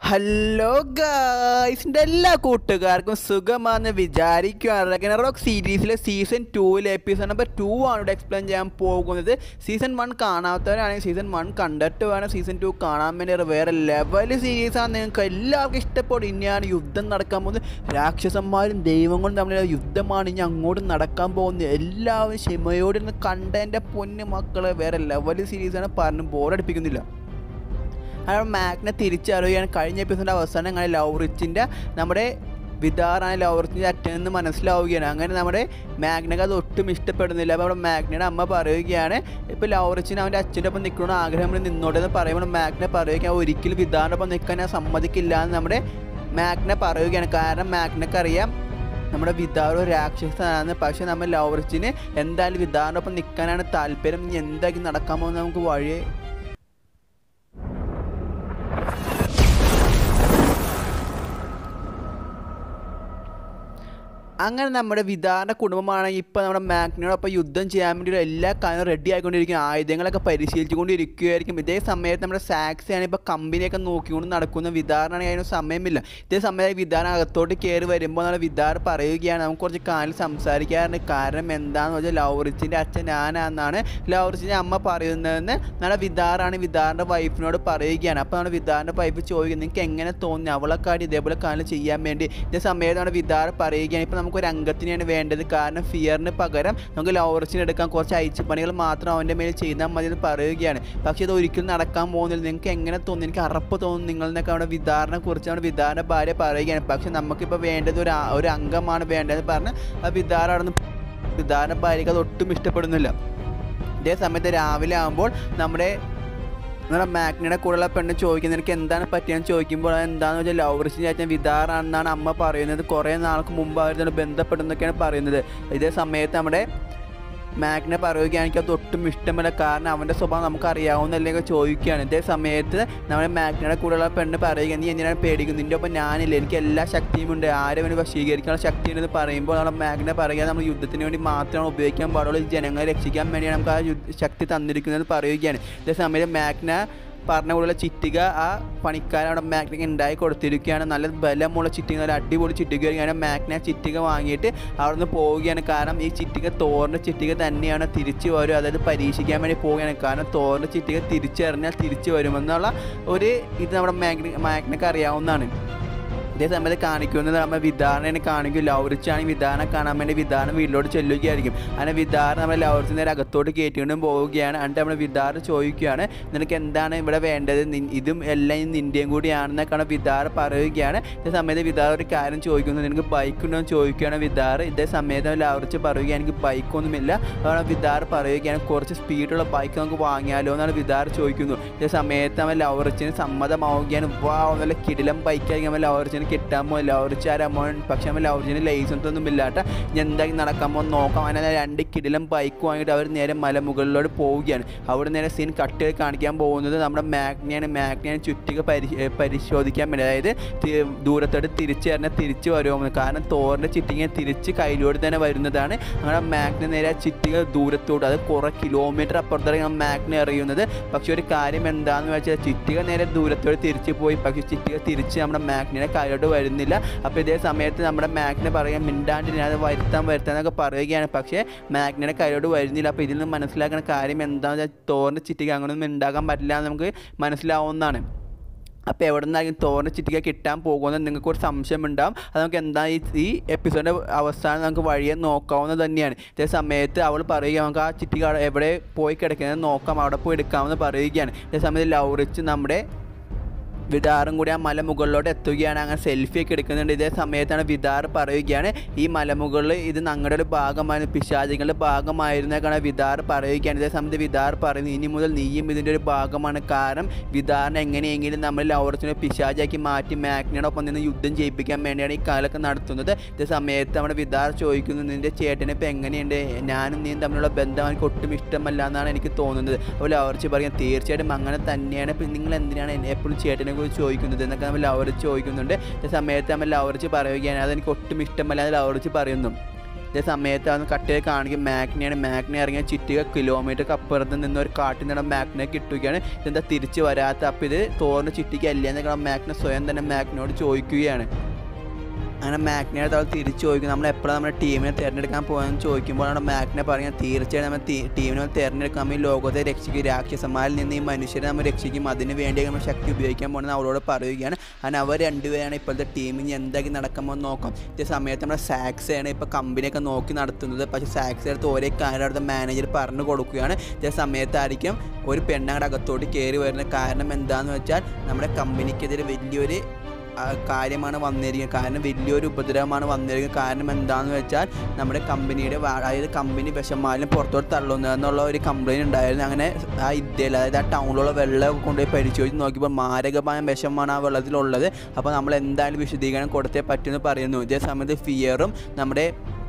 hello ഗായ്സിൻ്റെ എല്ലാ കൂട്ടുകാർക്കും സുഖമാണെന്ന് വിചാരിക്കുകയാണ് റഗനറോക്ക് സീരീസിലെ സീസൺ ടൂവിലെ എപ്പിസോഡ് നമ്പർ ടു ആണ് ഇവിടെ എക്സ്പ്ലെയിൻ ചെയ്യാൻ പോകുന്നത് സീസൺ വൺ കാണാത്തവരാണെങ്കിൽ സീസൺ വൺ കണ്ടിട്ട് വേണം സീസൺ ടു കാണാൻ വേണ്ടി ഒരു വേറെ ലെവൽ സീരീസാണ് നിങ്ങൾക്ക് എല്ലാവർക്കും ഇഷ്ടപ്പെടും ഇനിയാണ് യുദ്ധം നടക്കാൻ പോകുന്നത് രാക്ഷസന്മാരും ദൈവങ്ങളും തമ്മിലുള്ള യുദ്ധമാണ് ഇനി അങ്ങോട്ട് നടക്കാൻ പോകുന്നത് എല്ലാവരും ക്ഷമയോടെ നിന്ന് കണ്ട എൻ്റെ പൊന്നു മക്കളെ വേറെ ലെവൽ സീരീസാണ് പറഞ്ഞ് ബോറടിപ്പിക്കുന്നില്ല അയാൾ മാഗ്നെ തിരിച്ചറിയുകയാണ് കഴിഞ്ഞ എപ്പിസോഡിൻ്റെ അവസാനം അങ്ങനെ ലൗറിച്ചിൻ്റെ നമ്മുടെ വിതാറാണ് ലൗറിച്ചിൻ്റെ അറ്റം നിന്ന് മനസ്സിലാവുകയാണ് അങ്ങനെ നമ്മുടെ മാഗ്നക്ക് അത് ഒട്ടും ഇഷ്ടപ്പെടുന്നില്ല അപ്പോൾ നമ്മുടെ മാഗ്നയുടെ അമ്മ പറയുകയാണ് ഇപ്പോൾ ലൗറിച്ചിന് അവൻ്റെ അച്ഛൻ്റെ ഒപ്പം നിൽക്കണമെന്ന് ആഗ്രഹം കൊണ്ട് നിന്നോട്ടെ എന്ന് പറയുമ്പോൾ മാഗ്നെ പറയുകയാണ് ഒരിക്കലും വിതാറിൻ്റെ ഒപ്പം നിൽക്കാൻ ഞാൻ സമ്മതിക്കില്ല എന്ന് നമ്മുടെ മാഗ്നെ പറയുകയാണ് കാരണം മാഗ്നക്ക് അറിയാം നമ്മുടെ വിതാർ ഒരു രാക്ഷസനാണ് പക്ഷേ നമ്മൾ ലൗറിച്ചിന് എന്തായാലും വിതാറിൻ്റെ ഒപ്പം നിൽക്കാനാണ് താല്പര്യം ഇനി എന്തായാലും നടക്കാൻ പോകുന്നത് നമുക്ക് വഴി അങ്ങനെ നമ്മുടെ വിധാന കുടുംബമാണ് ഇപ്പോൾ നമ്മുടെ മാഗ്നയോടൊപ്പം യുദ്ധം ചെയ്യാൻ വേണ്ടി എല്ലാ കാര്യവും റെഡി ആയിക്കൊണ്ടിരിക്കും ആയുധങ്ങളൊക്കെ പരിശീലിച്ചുകൊണ്ടിരിക്കുകയായിരിക്കും ഇതേ സമയത്ത് നമ്മുടെ സാക്സിയാണ് ഇപ്പോൾ കമ്പനിയൊക്കെ നോക്കിക്കൊണ്ട് നടക്കുന്ന വിധാനാണെങ്കിൽ അതിന് സമയമില്ല ഇതേ സമയത്ത് വിധാനം അകത്തോട്ട് കയറി വരുമ്പോൾ നമ്മുടെ വിധാർ പറയുകയാണ് നമുക്ക് കുറച്ച് കാര്യം സംസാരിക്കാറുണ്ട് കാരണം എന്താണെന്ന് വെച്ചാൽ ലൗറിച്ചിൻ്റെ അച്ഛൻ ഞാനാണെന്നാണ് ലൗറിച്ചിൻ്റെ അമ്മ പറയുന്നതെന്ന് നമ്മുടെ വിധാറാണ് വിധാറിൻ്റെ വൈഫിനോട് പറയുകയാണ് അപ്പോൾ നമ്മുടെ വിധാറിൻ്റെ വൈഫ് ചോദിക്കുന്നത് നിങ്ങൾക്ക് എങ്ങനെ തോന്നി അവളെക്കാടി ഇതേപോലെ കാര്യം ചെയ്യാൻ വേണ്ടി ഇതേ സമയത്ത് നമ്മുടെ വിധാർ പറയുകയാണ് ഇപ്പോൾ നമുക്ക് ഒരു അംഗത്തിനെയാണ് വേണ്ടത് കാരണം ഫിയറിന് പകരം നമുക്ക് ലൗറച്ചിന് എടുക്കാൻ കുറച്ച് അയച്ചു പണികൾ മാത്രം അവൻ്റെ മേൽ ചെയ്താൽ മതി എന്ന് പറയുകയാണ് പക്ഷേ ഇത് ഒരിക്കലും നടക്കാൻ പോകുന്നില്ല നിങ്ങൾക്ക് എങ്ങനെ തോന്നി എനിക്ക് അറപ്പ് തോന്നുന്നു നിങ്ങൾ എന്നൊക്കെ അവിടെ വിധാറിനെ കുറിച്ച് നമ്മുടെ വിധാറിൻ്റെ ഭാര്യ പറയുകയാണ് പക്ഷേ നമുക്കിപ്പോൾ വേണ്ടത് ഒരു ആ- ഒരു അംഗമാണ് വേണ്ടതെന്ന് പറഞ്ഞ് ആ വിധാർ അവിടെ നിന്ന് വിധാറിൻ്റെ ഭാര്യയ്ക്ക് അത് ഒട്ടും ഇഷ്ടപ്പെടുന്നില്ല ഇതേ സമയത്ത് രാവിലെ ആകുമ്പോൾ നമ്മുടെ നമ്മുടെ മാഗ്നയുടെ കൂടെയുള്ള പെണ്ണ് ചോദിക്കുന്നത് എനിക്ക് എന്താണ് പറ്റിയെന്ന് ചോദിക്കുമ്പോൾ അത് എന്താണെന്ന് വെച്ചാൽ ലൗറിച്ചിന് ചേച്ചൻ വിധാറാണെന്നാണ് അമ്മ പറയുന്നത് കുറേ നാൾക്ക് മുമ്പ് അവർ തന്നെ ബന്ധപ്പെടുന്നൊക്കെയാണ് പറയുന്നത് ഇതേ സമയത്ത് നമ്മുടെ മാഗ്നെ പറയുകയാണ് എനിക്ക് അത് ഒട്ടും ഇഷ്ടമല്ല കാരണം അവൻ്റെ സ്വഭാവം നമുക്ക് അറിയാവുന്നല്ലെങ്കിൽ ചോദിക്കുകയാണ് ഇതേ സമയത്ത് നമ്മുടെ മാഗ്നയുടെ കൂടെയുള്ള പെണ്ണ് പറയുക നീ എന്തിനാണ് പേടിക്കുന്നത് നിൻ്റെ ഒപ്പം ഞാനില്ല എനിക്ക് എല്ലാ ശക്തിയും ഉണ്ട് ആരും അവന് വശീകരിക്കാനുള്ള ശക്തി ഉണ്ടെന്ന് പറയുമ്പോൾ നമ്മുടെ മാഗ്നെ പറയുക നമ്മൾ യുദ്ധത്തിന് വേണ്ടി മാത്രമാണ് ഉപയോഗിക്കാൻ പാടുള്ളൂ ഈ ജനങ്ങളെ രക്ഷിക്കാൻ വേണ്ടിയാണ് നമുക്ക് ആ യുദ്ധ ശക്തി തന്നിരിക്കുന്നത് പറയുകയാണ് ഇതേ സമയത്ത് മാഗ്ന പറഞ്ഞ കൂടെയുള്ള ചിറ്റിക ആ പണിക്കാരൻ അവിടെ മാഗ്നയ്ക്ക് ഉണ്ടായി കൊടുത്തിരിക്കുകയാണ് നല്ല ബലമുള്ള ചിറ്റിക നല്ല അടിപൊളി ചിറ്റികയാണ് മാഗ്ന ചിറ്റിക വാങ്ങിയിട്ട് അവിടെ നിന്ന് പോവുകയാണ് കാരണം ഈ ചിറ്റിക തോറിൻ്റെ ചിറ്റിക തന്നെയാണ് തിരിച്ചു വരും അതായത് പരീക്ഷിക്കാൻ വേണ്ടി പോവുകയാണ് കാരണം തോറിൻ്റെ ചിറ്റിക തിരിച്ചറിഞ്ഞാൽ തിരിച്ചു വരുമെന്നുള്ള ഒരു ഇത് നമ്മുടെ മാഗ്ന മാഗ്നയ്ക്ക് അറിയാവുന്നതാണ് ഇതേ സമയത്ത് കാണിക്കുന്നത് നമ്മൾ വിധാരണനെ കാണിക്കും ലൗറിച്ചാണ് വിധാനം കാണാൻ വേണ്ടി വിധാനം വീട്ടിലോട്ട് ചെല്ലുകയായിരിക്കും അങ്ങനെ വിധാനം നമ്മൾ ലൗറിച്ച് നേരെ അകത്തോട്ട് കയറ്റിക്കൊണ്ടും പോവുകയാണ് എന്നിട്ട് നമ്മൾ വിധാറ് ചോദിക്കുകയാണ് നിനക്ക് എന്താണ് ഇവിടെ വേണ്ടത് നിൻ- ഇതും എല്ലാം ഈ നിൻ്റെയും കൂടിയാണെന്നൊക്കെയാണ് വിധാർ പറയുകയാണ് ഇതേ സമയത്ത് വിധാർ ഒരു കാര്യം ചോദിക്കുന്നു നിനക്ക് ബൈക്ക് ഉണ്ടോ എന്ന് ചോദിക്കുകയാണ് വിധാർ ഇതേ സമയത്ത് ലൗറിച്ച് പറയുകയാണ് എനിക്ക് ബൈക്കൊന്നുമില്ല അപ്പോൾ വിധാർ പറയുകയാണ് കുറച്ച് സ്പീഡുള്ള ബൈക്ക് നമുക്ക് വാങ്ങിയാലോ എന്നാണ് വിധാർ ചോദിക്കുന്നു ഇതേ സമയത്ത് അവൻ ലൗറിച്ചിന് സമ്മതമാവുകയാണ് വാ നല്ല കിടിലം ബൈക്കായിരിക്കും അവൻ ലൗറിച്ചിന് കിട്ടാൻ പോകും ലൗറിച്ച് ആ എമൗണ്ട് പക്ഷേ അവൻ ലൗറിച്ചിന് ലൈസൻസ് ഒന്നും ഇല്ലാട്ട ഇനി എന്തായാലും നടക്കാൻ പോകും നോക്കാം അങ്ങനെ രണ്ട് കിടിലം ബൈക്ക് വാങ്ങിയിട്ട് അവർ നേരെ മലമുകളിലോട്ട് പോവുകയാണ് അവിടെ നേരെ സീൻ കട്ട് കാണിക്കാൻ പോകുന്നത് നമ്മുടെ മാഗ്നയാണ് മാഗ്നയാണ് ചുറ്റിക പരി ഏ, പരിശോധിക്കാൻ വേണ്ടി അതായത് തി- ദൂരത്തോട്ട് തിരിച്ച് തന്നെ തിരിച്ച് വരുമെന്ന് കാരണം തോറിൻ്റെ ചിറ്റിക തിരിച്ച് കയ്യിലൂടെ തന്നെ വരുന്നതാണ് അങ്ങനെ മാഗ്ന നേരെ ആ ചിറ്റിക ദൂരത്തോട്ട് അത് കുറേ കിലോമീറ്റർ അപ്പുറത്തേക്ക് മാഗ്ന എറിയുന്നത് പക്ഷെ ഒരു കാര്യം എന്താണെന്ന് വെച്ചാൽ ചിറ്റിക നേരെ ദൂരത്തോട്ട് തിരിച്ച് പോയി പക്ഷെ ചിറ്റിക തിരിച്ച് നമ്മുടെ മാഗ്നിനെ കയ്യിലോട്ട് വരുന്നില്ല അപ്പോൾ ഇതേ സമയത്ത് നമ്മുടെ മാഗ്നെ പറയാൻ മിണ്ടാണ്ട് ഞാൻ അത് വരുത്താൻ വരുത്താൻ എന്നൊക്കെ പറയുകയാണ് പക്ഷേ മാഗ്നയുടെ കയ്യിലോട്ട് വരുന്നില്ല അപ്പോൾ ഇതിൽ നിന്ന് മനസ്സിലാക്കുന്ന കാര്യം എന്താണെന്ന് വെച്ചാൽ തോറിൻ്റെ ചിറ്റിക അങ്ങനെയൊന്നും ഉണ്ടാകാൻ പറ്റില്ല എന്ന് നമുക്ക് മനസ്സിലാവുന്നതാണ് അപ്പോൾ എവിടെ നിന്നായിരിക്കും തോറിന് ചിറ്റിക കിട്ടാൻ പോകുന്നത് നിങ്ങൾക്ക് ഒരു സംശയം ഉണ്ടാവും അത് നമുക്ക് എന്താ ഈ ഈ എപ്പിസോഡിൻ്റെ അവസാനം നമുക്ക് വഴിയെ നോക്കാവുന്നത് തന്നെയാണ് ഇതേ സമയത്ത് അവൾ പറയുക നമുക്ക് ആ ചിറ്റിക അവിടെ എവിടെ പോയി കിടക്കുന്നത് നോക്കാം അവിടെ പോയി എടുക്കാമെന്ന് പറയുകയാണ് ഇതേ സമയത്ത് ലൗറിച്ച് നമ്മുടെ വിദാറും കൂടി ആ മല മുകളിലോട്ട് എത്തുകയാണ് അങ്ങനെ സെൽഫി ഒക്കെ എടുക്കുന്നുണ്ട് ഇതേ സമയത്താണ് വിദാർ പറയുകയാണ് ഈ മലമുകളിൽ ഇത് ഞങ്ങളുടെ ഒരു ഭാഗമായിരുന്നു പിശാചികളുടെ ഭാഗമായിരുന്നേക്കാണ് വിദാർ പറയുകയാണ് ഇതേ സമയത്ത് വിദാർ പറയുന്നു ഇനി മുതൽ നീയും ഇതിൻ്റെ ഒരു ഭാഗമാണ് കാരണം വിദാറിനെ എങ്ങനെയെങ്കിലും നമ്മൾ ലൗറസിനെ പിശാചാക്കി മാറ്റി മാഗ്നയോടൊപ്പം നിന്ന് യുദ്ധം ചെയ്യിപ്പിക്കാൻ വേണ്ടിയാണ് ഈ കാലൊക്കെ നടത്തുന്നത് ഇതേ സമയത്ത് നമ്മുടെ വിദാർ ചോദിക്കുന്നു നിൻ്റെ ചേട്ടനെ ഇപ്പം എങ്ങനെയുണ്ട് ഞാനും നീയും തമ്മിലുള്ള ബന്ധം എനിക്ക് ഒട്ടും ഇഷ്ടമല്ല എന്നാണ് എനിക്ക് തോന്നുന്നത് അപ്പോൾ ലവർച്ച് പറയാം തീർച്ചയായിട്ടും അങ്ങനെ തന്നെയാണ് ഇപ്പം നിങ്ങൾ എന്തിനാണ് എന്നെ എപ്പോഴും ചേട്ടനെ കുറിച്ച് ചോദിക്കുന്നത് എന്നൊക്കെ നമ്മൾ ലവറിച്ച് ചോദിക്കുന്നുണ്ട് ഈ സമയത്ത് നമ്മൾ ലവറിച്ച് പറയുകയാണ് അതെനിക്ക് ഒട്ടും ഇഷ്ടമല്ല എന്ന് ലവറിച്ച് പറയുന്നു ഇതേ സമയത്ത് അതൊന്ന് കട്ട് ചെയ്ത് കാണിക്കും മാഗ്നയാണ് മാഗ്ന ഇറങ്ങിയ ചിറ്റിക കിലോമീറ്റർ അപ്പുറത്ത് നിന്ന് ഒരു കാട്ടിൽ നിന്ന് മാഗ്നെ കിട്ടുകയാണ് ഇതെന്താ തിരിച്ച് വരാത്ത അപ്പോൾ ഇത് തോറിന് ചിറ്റിക്ക് അല്ലേ എന്നൊക്കെ മാഗ്ന സ്വയം തന്നെ മാഗ്നോട് ചോദിക്കുകയാണ് അങ്ങനെ മാഗ്നയുടെ അവൾ തിരിച്ചു ചോദിക്കും നമ്മൾ എപ്പോഴാണ് നമ്മുടെ ടീമിനെ തിരഞ്ഞെടുക്കാൻ പോകുന്നത് ചോദിക്കുമ്പോൾ നമ്മുടെ മാഗ്നെ പറയുന്നത് തീർച്ചയായും നമ്മൾ ടീ- ടീമിനെ തിരഞ്ഞെടുക്കാൻ നമ്മൾ ഈ ലോകത്തെ രക്ഷിക്കും രാക്ഷസന്മാരിൽ നിന്ന് ഈ മനുഷ്യരെ നമ്മൾ രക്ഷിക്കും അതിന് വേണ്ടി നമ്മൾ ശക്തി ഉപയോഗിക്കാൻ പോകുന്നത് അവളോട് പറയുകയാണ് അങ്ങനെ അവർ രണ്ടുപേരാണ് ഇപ്പോഴത്തെ ടീമിന് എന്താക്കി നടക്കുമ്പോൾ നോക്കാം ഇതേ സമയത്ത് നമ്മുടെ സാക്സയാണ് ഇപ്പോൾ കമ്പനിയൊക്കെ നോക്കി നടത്തുന്നത് പക്ഷേ സാക്സ് അടുത്ത് ഓരോ കാര്യം അവിടുത്തെ മാനേജർ പറഞ്ഞു കൊടുക്കുകയാണ് ഇതേ സമയത്തായിരിക്കും ഒരു പെണ്ണങ്ങളുടെ അകത്തോട്ട് കയറി വരുന്നത് കാരണം എന്താണെന്ന് വെച്ചാൽ നമ്മുടെ കമ്പനിക്കെതിരെ വലിയൊരു ആ, കാര്യമാണ് വന്നിരിക്കുന്നത് കാരണം വലിയൊരു ഉപദ്രവമാണ് വന്നിരിക്കുന്നത് കാരണം എന്താണെന്ന് വെച്ചാൽ നമ്മുടെ കമ്പനിയുടെ വാ- അതായത് കമ്പനി വിഷമാലിന് പുറത്തോട്ട് തള്ളുന്നു എന്നുള്ള ഒരു കംപ്ലയിൻറ്റ് ഉണ്ടായിരുന്നു അങ്ങനെ ആ ഇന്ത്യയിൽ അതായത് ആ ടൗണിലുള്ള വെള്ളം കൊണ്ടുപോയി പരിശോധിച്ച് നോക്കിയപ്പോൾ മാരകമായ വിഷമാണ് ആ വെള്ളത്തിലുള്ളത് അപ്പോൾ നമ്മൾ എന്തായാലും വിശദീകരണം കൊടുത്തേ പറ്റുമെന്ന് പറയുന്നു ഇതേ സമയത്ത് ഫിയറും നമ്മുടെ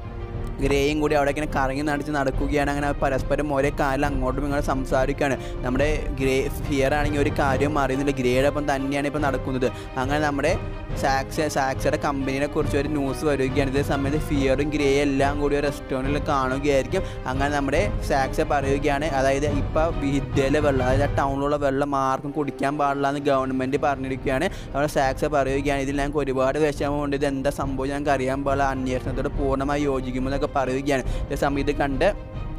ഗ്രേയും കൂടി അവിടെ ഇങ്ങനെ കറങ്ങി നടിച്ച് നടക്കുകയാണ് അങ്ങനെ അവർ പരസ്പരം ഒരേ കാലം അങ്ങോട്ടും ഇങ്ങോട്ടും സംസാരിക്കുകയാണ് നമ്മുടെ ഗ്രേ ഫിയർ ആണെങ്കിൽ ഒരു കാര്യവും അറിയുന്നില്ല ഗ്രേയുടെ ഒപ്പം തന്നെയാണ് ഇപ്പോൾ നടക്കുന്നത് അങ്ങനെ നമ്മുടെ സാക്സ് സാക്സയുടെ കമ്പനീനെ കുറിച്ച് ഒരു ന്യൂസ് വരികയാണ് ഇതേ സമയത്ത് ഫിയറും ഗ്രേ എല്ലാം കൂടി ഒരു റെസ്റ്റോറൻറ്റിൽ കാണുകയായിരിക്കും അങ്ങനെ നമ്മുടെ സാക്സ പറയുകയാണ് അതായത് ഇപ്പോൾ വിദ്യയിലെ വെള്ളം അതായത് ആ ടൗണിലുള്ള വെള്ളം ആർക്കും കുടിക്കാൻ പാടില്ല എന്ന് ഗവൺമെൻറ് പറഞ്ഞിരിക്കുകയാണ് അവിടെ സാക്സ പറയുകയാണ് ഇതിൽ ഞങ്ങൾക്ക് ഒരുപാട് വിഷമമുണ്ട് ഇത് എന്താ സംഭവം ഞങ്ങൾക്ക് അറിയാൻ പാടില്ല അന്വേഷണത്തോട് പൂർണ്ണമായി യോജിക്കുമെന്നൊക്കെ പറയുകയാണ് ഇതേ സമയം ഇത് കണ്ട്